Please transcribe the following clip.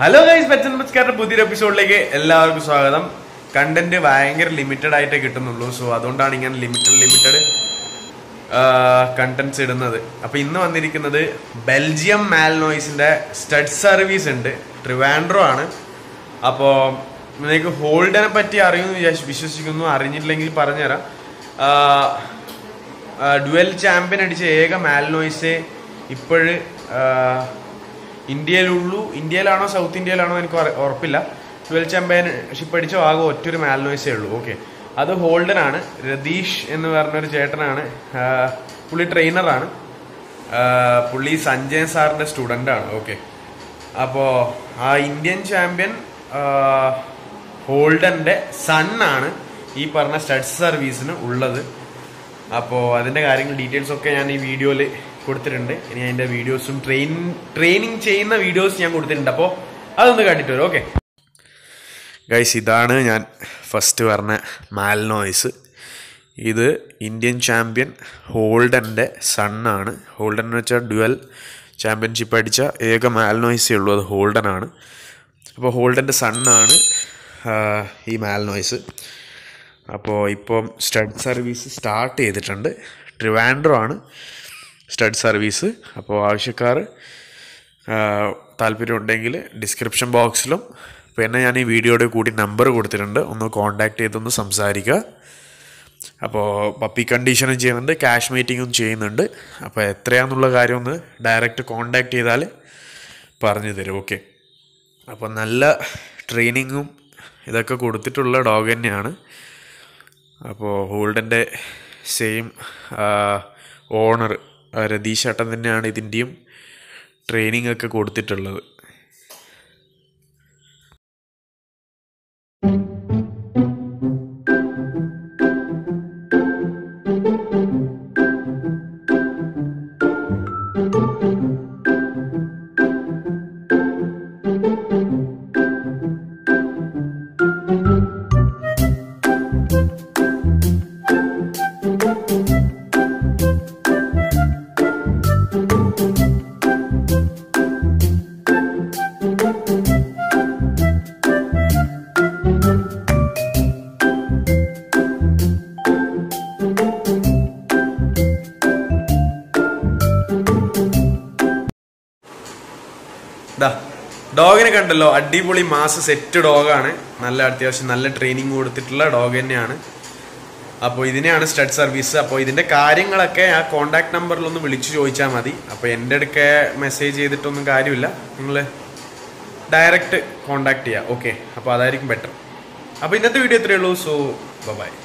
hello guys പച്ചൻ പച്ചക്കാരുടെ പുതിയൊരു എപ്പിസോഡിലേക്ക് എല്ലാവർക്കും സ്വാഗതം കണ്ടന്റ് ഭയങ്കര ലിമിറ്റഡ് ആയിട്ടേ കിട്ടുന്നുള്ളൂ സോ അതുകൊണ്ടാണ് ഇങ്ങനെ ലിമിറ്റഡ് ലിമിറ്റഡ് കണ്ടന്റ്സ് ഇടുന്നത് അപ്പൊ ഇന്ന് വന്നിരിക്കുന്നത് ബെൽജിയം മാൽനോയ്സിന്റെ സ്റ്റഡ് സർവീസ് ഉണ്ട് ട്രിവാൻഡ്രോ ആണ് അപ്പോ നിങ്ങൾക്ക് ഹോൾഡനെ പറ്റി അറിയുമെന്ന് വിചാ- വിശ്വസിക്കുന്നു അറിഞ്ഞിട്ടില്ലെങ്കിൽ പറഞ്ഞുതരാം ഡുവൽ ചാമ്പ്യൻ അടിച്ച ഏക മാൽനോയ്സേ ഇപ്പോഴ് ഇന്ത്യയിലുള്ളൂ ഇന്ത്യയിലാണോ സൗത്ത് ഇന്ത്യയിലാണോ എനിക്ക് ഉറ- ഉറപ്പില്ല ട്വൽവ് ചാമ്പ്യൻഷിപ്പ് അടിച്ച ആകെ ഒറ്റൊരു മാൽനോയ്സേ ഉള്ളൂ ഓക്കെ അത് ഹോൾഡൻ ആണ് രതീഷ് എന്ന് പറഞ്ഞൊരു ചേട്ടനാണ് ആ, പുള്ളി ട്രെയിനറാണ് പുള്ളി സഞ്ജയ് സാറിന്റെ സ്റ്റുഡൻ്റ് ആണ് ഓക്കെ അപ്പോൾ ആ ഇന്ത്യൻ ചാമ്പ്യൻ ഹോൾഡന്റെ സൺ ആണ് ഈ പറഞ്ഞ സ്റ്റഡ് സർവീസിന് ഉള്ളത് അപ്പോൾ അതിന്റെ കാര്യങ്ങൾ ഡീറ്റെയിൽസ് ഒക്കെ ഞാൻ ഈ വീഡിയോയിൽ കൊടുത്തിട്ടുണ്ട് ഇനി അതിന്റെ വീഡിയോസും ട്രെയിൻ ട്രെയിനിങ് ചെയ്യുന്ന വീഡിയോസ് ഞാൻ കൊടുത്തിട്ടുണ്ട് അപ്പോൾ അതൊന്ന് കണ്ടിട്ട് വരും ഓക്കെ ഗൈസ് ഇതാണ് ഞാൻ ഫസ്റ്റ് പറഞ്ഞ മാൽനോയ്സ് ഇത് ഇന്ത്യൻ ചാമ്പ്യൻ ഹോൾഡൻ്റെ സണ്ണാണ് ഹോൾഡൻ എന്ന് വെച്ചാൽ ഡ്യുവൽ ചാമ്പ്യൻഷിപ്പ് അടിച്ച ഏക മാൽനോയ്സേ ഉള്ളൂ അത് ഹോൾഡനാണ് അപ്പോൾ ഹോൾഡൻ്റെ സണ്ണാണ് ഈ മാൽനോയ്സ് അപ്പോൾ ഇപ്പം സ്റ്റഡ് സർവീസ് സ്റ്റാർട്ട് ചെയ്തിട്ടുണ്ട് ട്രിവാൻഡ്രോ ആണ് സ്റ്റഡ് സർവീസ് അപ്പോൾ ആവശ്യക്കാർ താല്പര്യമുണ്ടെങ്കിൽ ഡിസ്ക്രിപ്ഷൻ ബോക്സിലും പിന്നെ ഞാൻ ഈ വീഡിയോയുടെ കൂടി നമ്പർ കൊടുത്തിട്ടുണ്ട് ഒന്ന് കോൺടാക്ട് ചെയ്തൊന്ന് സംസാരിക്കുക അപ്പോൾ പപ്പി കണ്ടീഷനും ചെയ്യുന്നുണ്ട് ക്യാഷ് മീറ്റിങ്ങും ചെയ്യുന്നുണ്ട് അപ്പോൾ എത്രയാണെന്നുള്ള കാര്യം ഒന്ന് ഡയറക്റ്റ് കോൺടാക്ട് ചെയ്താൽ പറഞ്ഞു തരും ഓക്കെ അപ്പോൾ നല്ല ട്രെയിനിങ്ങും ഇതൊക്കെ കൊടുത്തിട്ടുള്ള ഡോഗ് തന്നെയാണ് അപ്പോൾ ഹോൾഡൻ്റെ സെയിം ഓണർ രതീഷ് ഏട്ടൻ തന്നെയാണ് ഇതിൻ്റെയും ട്രെയിനിങ് ഒക്കെ കൊടുത്തിട്ടുള്ളത് ദാ ഡോഗിനെ കണ്ടല്ലോ അടിപൊളി മാസ് സെറ്റ് ഡോഗാണ് നല്ല അത്യാവശ്യം നല്ല ട്രെയിനിങ് കൊടുത്തിട്ടുള്ള ഡോഗ് തന്നെയാണ് അപ്പോൾ ഇതിനെയാണ് സ്റ്റഡ് സർവീസ് അപ്പോൾ ഇതിന്റെ കാര്യങ്ങളൊക്കെ ആ കോണ്ടാക്ട് നമ്പറിൽ ഒന്ന് വിളിച്ചു ചോദിച്ചാൽ മതി അപ്പോൾ എൻ്റെ അടുക്ക മെസ്സേജ് ചെയ്തിട്ടൊന്നും കാര്യമില്ല നിങ്ങൾ ഡയറക്റ്റ് കോണ്ടാക്ട് ചെയ്യുക ഓക്കെ അപ്പോൾ അതായിരിക്കും ബെറ്റർ അപ്പോൾ ഇന്നത്തെ വീഡിയോ ഇത്രയേ ഉള്ളൂ സോ ബൈ